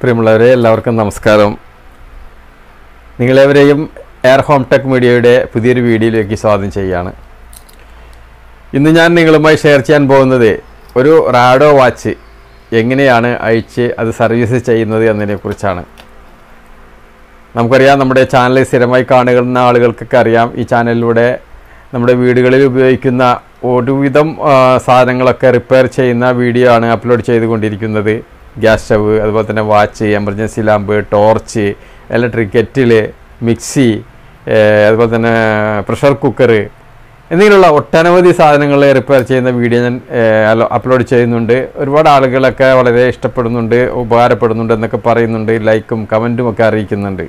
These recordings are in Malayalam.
പ്രിയമുള്ളവരെ എല്ലാവർക്കും നമസ്കാരം നിങ്ങളെവരെയും എയർ ഹോം ടെക് മീഡിയയുടെ പുതിയൊരു വീഡിയോയിലേക്ക് സ്വാഗതം ചെയ്യുകയാണ് ഇന്ന് ഞാൻ നിങ്ങളുമായി ഷെയർ ചെയ്യാൻ പോകുന്നത് ഒരു റാഡോ വാച്ച് എങ്ങനെയാണ് അയച്ച് അത് സർവീസ് ചെയ്യുന്നത് എന്നതിനെക്കുറിച്ചാണ് നമുക്കറിയാം നമ്മുടെ ചാനൽ സ്ഥിരമായി കാണുന്ന ആളുകൾക്കൊക്കെ അറിയാം ഈ ചാനലിലൂടെ നമ്മുടെ വീടുകളിൽ ഉപയോഗിക്കുന്ന ഒരുവിധം ആ, സാധനങ്ങളൊക്കെ റിപ്പയർ ചെയ്യുന്ന വീഡിയോ ആണ് അപ്ലോഡ് ചെയ്തുകൊണ്ടിരിക്കുന്നത് ഗ്യാസ് സ്റ്റവ് അതുപോലെ തന്നെ watch emergency lamp torch electric kettle mixie ഏ, അതുപോലെ തന്നെ പ്രഷർ കുക്കർ എന്നിങ്ങനെയുള്ള ഒട്ടനവധി സാധനങ്ങൾ റിപ്പയർ ചെയ്യുന്ന വീഡിയോ ഞാൻ അപ്ലോഡ് ചെയ്യുന്നുണ്ട് ഒരുപാട് ആളുകളൊക്കെ വളരെ ഇഷ്ടപ്പെടുന്നുണ്ട് ഉപകാരപ്പെടുന്നുണ്ട് എന്നൊക്കെ പറയുന്നുണ്ട് ലൈക്കും കമൻറ്റും ഒക്കെ അറിയിക്കുന്നുണ്ട്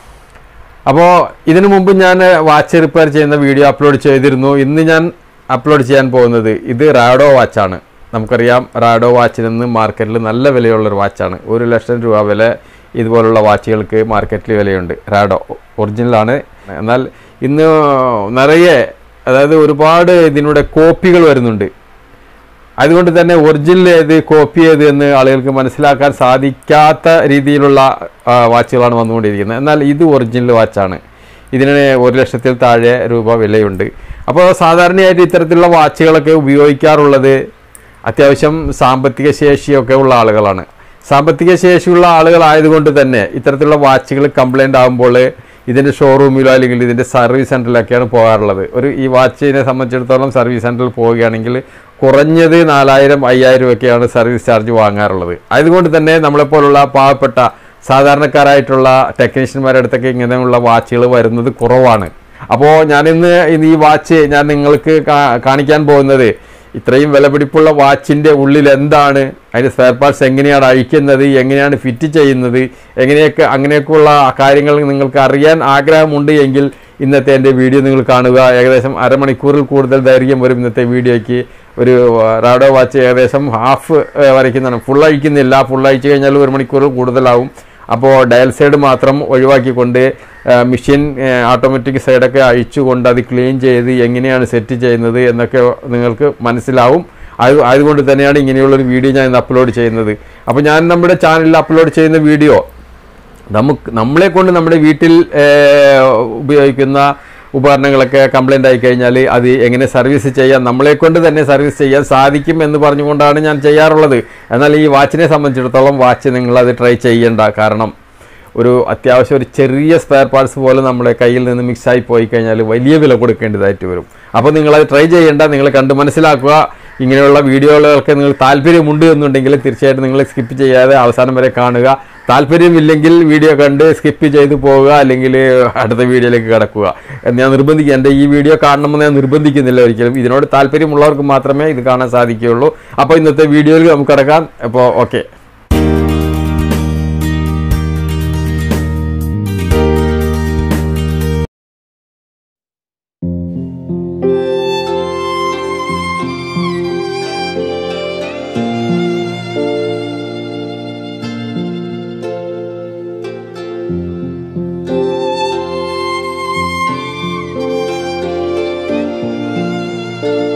അപ്പോൾ ഇതിനു മുമ്പ് ഞാൻ വാച്ച് റിപ്പയർ ചെയ്യുന്ന വീഡിയോ അപ്ലോഡ് ചെയ്തിരുന്നു ഇന്ന് ഞാൻ അപ്ലോഡ് ചെയ്യാൻ പോകുന്നത് ഇത് റാഡോ വാച്ചാണ് നമുക്കറിയാം റാഡോ വാച്ചിൽ നിന്ന് മാർക്കറ്റിൽ നല്ല വിലയുള്ളൊരു വാച്ചാണ് ഒരു ലക്ഷം രൂപ വില ഇതുപോലുള്ള വാച്ചുകൾക്ക് മാർക്കറ്റിൽ വിലയുണ്ട് റാഡോ ഒറിജിനലാണ് എന്നാൽ ഇന്ന് നിറയെ അതായത് ഒരുപാട് ഇതിനൂടെ കോപ്പികൾ വരുന്നുണ്ട് അതുകൊണ്ട് തന്നെ ഒറിജിനൽ ഏത് കോപ്പി ഏത് എന്ന് ആളുകൾക്ക് മനസ്സിലാക്കാൻ സാധിക്കാത്ത രീതിയിലുള്ള ആ, വാച്ചുകളാണ് വന്നുകൊണ്ടിരിക്കുന്നത് എന്നാൽ ഇത് ഒറിജിനൽ വാച്ചാണ് ഇതിന് ഒരു ലക്ഷത്തിൽ താഴെ രൂപ വിലയുണ്ട് അപ്പോൾ സാധാരണയായിട്ട് ഇത്തരത്തിലുള്ള വാച്ചുകളൊക്കെ ഉപയോഗിക്കാറുള്ളത് അത്യാവശ്യം സാമ്പത്തിക ശേഷിയൊക്കെ ഉള്ള ആളുകളാണ് സാമ്പത്തിക ശേഷിയുള്ള ആളുകളായതുകൊണ്ട് തന്നെ ഇത്തരത്തിലുള്ള വാച്ചുകൾ കംപ്ലൈൻ്റ് ആകുമ്പോൾ ഇതിൻ്റെ ഷോറൂമിലോ അല്ലെങ്കിൽ ഇതിൻ്റെ സർവീസ് സെൻറ്ററിലൊക്കെയാണ് പോകാറുള്ളത് ഒരു ഈ വാച്ചിനെ സംബന്ധിച്ചിടത്തോളം സർവീസ് സെൻറ്ററിൽ പോവുകയാണെങ്കിൽ കുറഞ്ഞത് നാലായിരം അയ്യായിരം ഒക്കെയാണ് സർവീസ് ചാർജ് വാങ്ങാറുള്ളത് അതുകൊണ്ട് തന്നെ നമ്മളെപ്പോലുള്ള പാവപ്പെട്ട സാധാരണക്കാരായിട്ടുള്ള ടെക്നീഷ്യന്മാരുടെ അടുത്തൊക്കെ ഇങ്ങനെയുള്ള വാച്ചുകൾ വരുന്നത് കുറവാണ് അപ്പോൾ ഞാനിന്ന് ഇന്ന് ഈ വാച്ച് ഞാൻ നിങ്ങൾക്ക് കാ- കാണിക്കാൻ പോകുന്നത് ഇത്രയും വിലപിടിപ്പുള്ള വാച്ചിൻ്റെ ഉള്ളിൽ എന്താണ് അതിൻ്റെ സ്പെയർ പാർട്സ് എങ്ങനെയാണ് അഴിക്കുന്നത് എങ്ങനെയാണ് ഫിറ്റ് ചെയ്യുന്നത് എങ്ങനെയൊക്കെ അങ്ങനെയൊക്കെയുള്ള കാര്യങ്ങൾ നിങ്ങൾക്ക് അറിയാൻ ആഗ്രഹമുണ്ട് എങ്കിൽ ഇന്നത്തെ എൻ്റെ വീഡിയോ നിങ്ങൾ കാണുക ഏകദേശം അരമണിക്കൂറിൽ കൂടുതൽ ദൈർഘ്യം വരും ഇന്നത്തെ വീഡിയോയ്ക്ക് ഒരു റാഡോ വാച്ച് ഏകദേശം ഹാഫ് വരയ്ക്കുന്നതാണ് ഫുൾ അഴിക്കുന്നില്ല ഫുൾ അഴിച്ചു കഴിഞ്ഞാൽ ഒരു മണിക്കൂറിൽ കൂടുതലാവും അപ്പോൾ ഡയൽ സൈഡ് മാത്രം ഒഴിവാക്കിക്കൊണ്ട് മെഷീൻ ഓട്ടോമാറ്റിക് സൈഡൊക്കെ അഴിച്ചുകൊണ്ട് അത് ക്ലീൻ ചെയ്ത് എങ്ങനെയാണ് സെറ്റ് ചെയ്യുന്നത് എന്നൊക്കെ നിങ്ങൾക്ക് മനസ്സിലാവും അത് അതുകൊണ്ട് തന്നെയാണ് ഇങ്ങനെയുള്ളൊരു വീഡിയോ ഞാൻ ഇന്ന് അപ്ലോഡ് ചെയ്യുന്നത് അപ്പോൾ ഞാൻ നമ്മുടെ ചാനലിൽ അപ്ലോഡ് ചെയ്യുന്ന വീഡിയോ നമുക്ക് നമ്മളെ കൊണ്ട് നമ്മുടെ വീട്ടിൽ ഏഹ്, ഉപയോഗിക്കുന്ന ഉപകരണങ്ങളൊക്കെ കംപ്ലൈൻ്റ് ആയി കഴിഞ്ഞാൽ അത് എങ്ങനെ സർവീസ് ചെയ്യാം നമ്മളെ കൊണ്ട് തന്നെ സർവീസ് ചെയ്യാൻ സാധിക്കും എന്ന് പറഞ്ഞുകൊണ്ടാണ് ഞാൻ ചെയ്യാറുള്ളത് എന്നാൽ ഈ വാച്ചിനെ സംബന്ധിച്ചിടത്തോളം വാച്ച് നിങ്ങളത് ട്രൈ ചെയ്യേണ്ട കാരണം ഒരു അത്യാവശ്യം ഒരു ചെറിയ സ്പെയർ പാർട്സ് പോലെ നമ്മുടെ കയ്യിൽ നിന്ന് മിക്സായി പോയി കഴിഞ്ഞാൽ വലിയ വില കൊടുക്കേണ്ടതായിട്ട് വരും അപ്പോൾ നിങ്ങളത് ട്രൈ ചെയ്യേണ്ട നിങ്ങൾ കണ്ട് മനസ്സിലാക്കുക ഇങ്ങനെയുള്ള വീഡിയോകളൊക്കെ നിങ്ങൾക്ക് താല്പര്യമുണ്ട് എന്നുണ്ടെങ്കിൽ തീർച്ചയായിട്ടും നിങ്ങൾ സ്കിപ്പ് ചെയ്യാതെ അവസാനം വരെ കാണുക താല്പര്യമില്ലെങ്കിൽ വീഡിയോ കണ്ട് സ്കിപ്പ് ചെയ്ത് പോവുക അല്ലെങ്കിൽ അടുത്ത വീഡിയോയിലേക്ക് കിടക്കുക എന്ന് ഞാൻ നിർബന്ധിക്കുക എൻ്റെ ഈ വീഡിയോ കാണണമെന്ന് ഞാൻ നിർബന്ധിക്കുന്നില്ല ഒരിക്കലും ഇതിനോട് താല്പര്യമുള്ളവർക്ക് മാത്രമേ ഇത് കാണാൻ സാധിക്കുകയുള്ളൂ അപ്പോൾ ഇന്നത്തെ വീഡിയോയിൽ നമുക്ക് കിടക്കാം അപ്പോൾ ഓക്കെ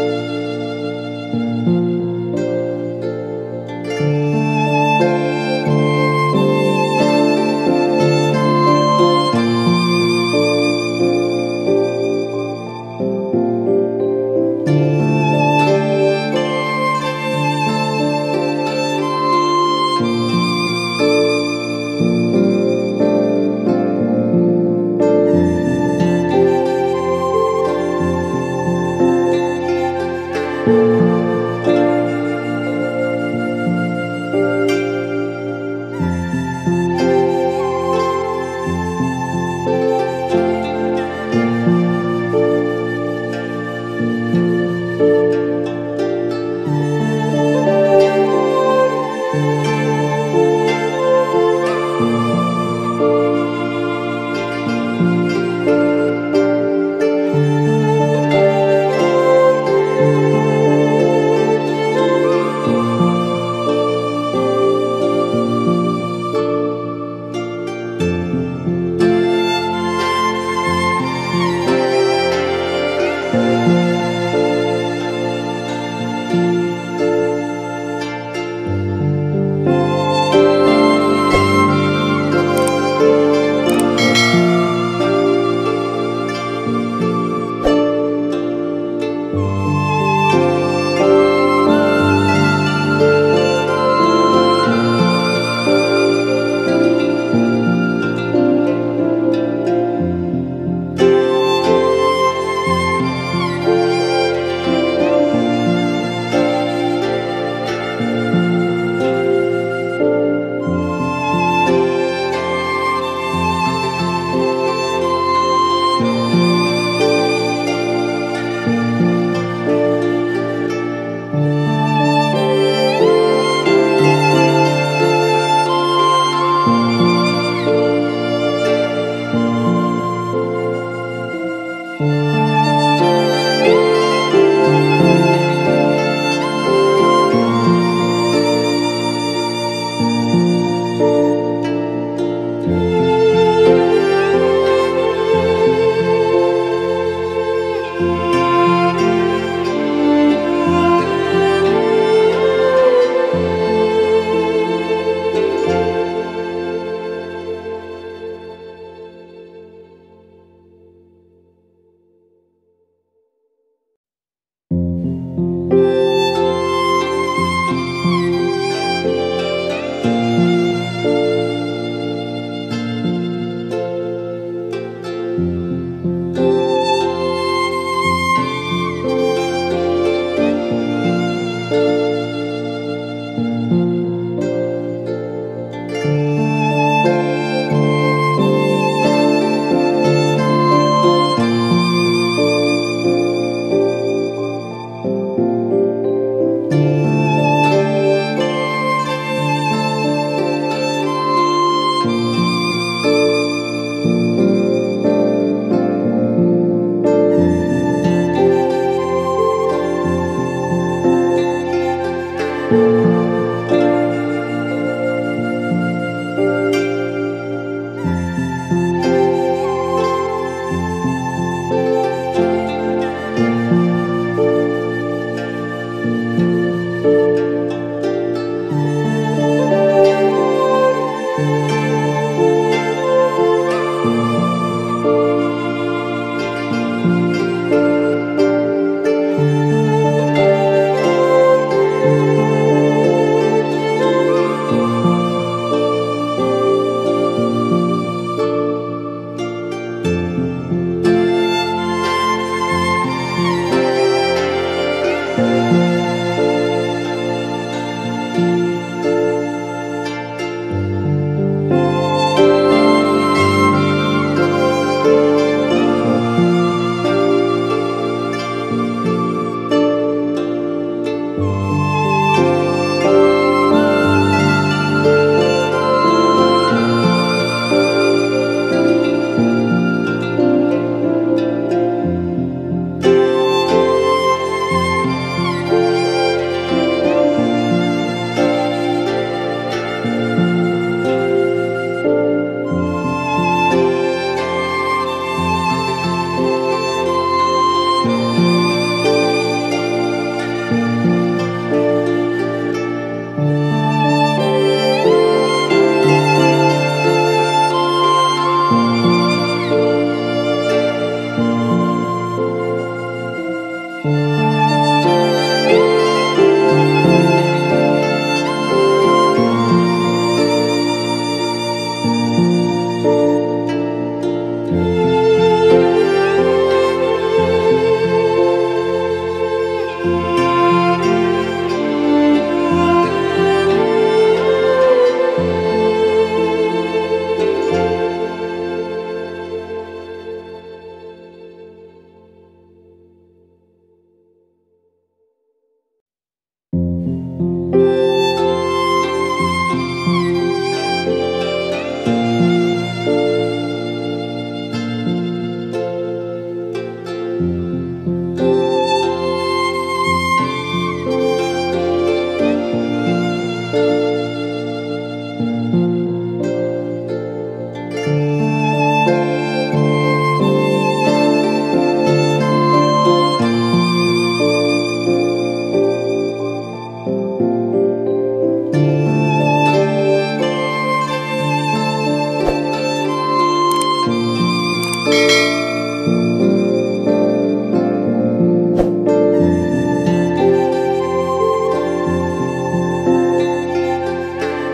Thank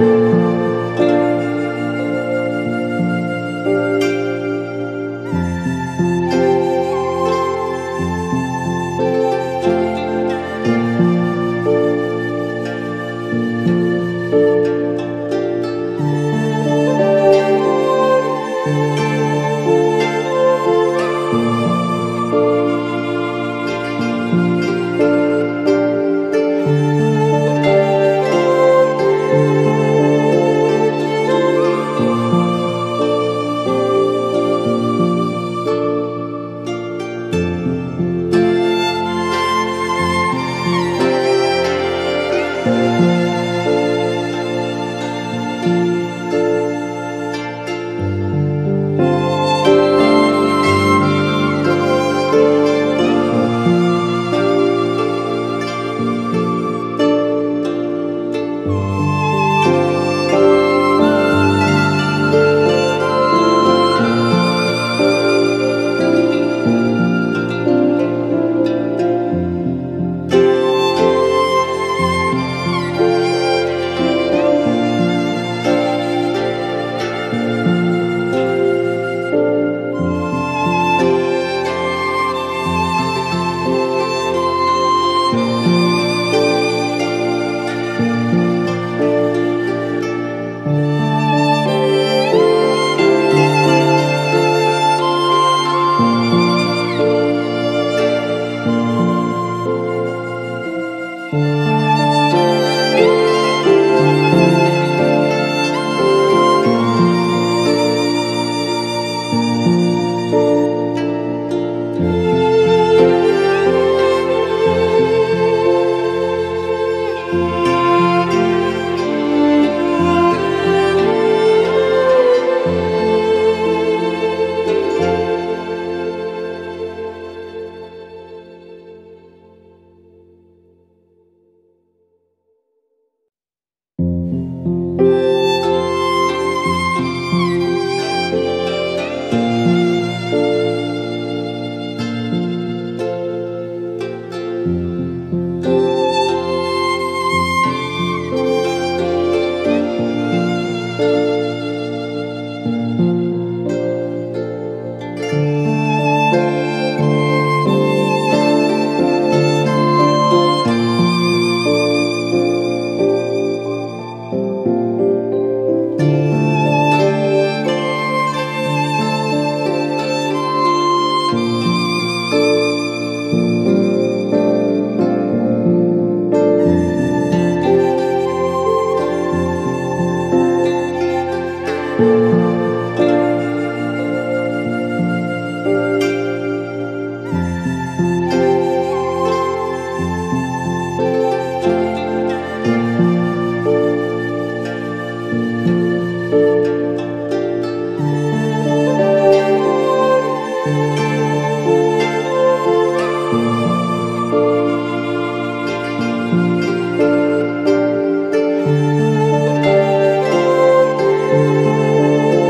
ും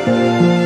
താങ്ക്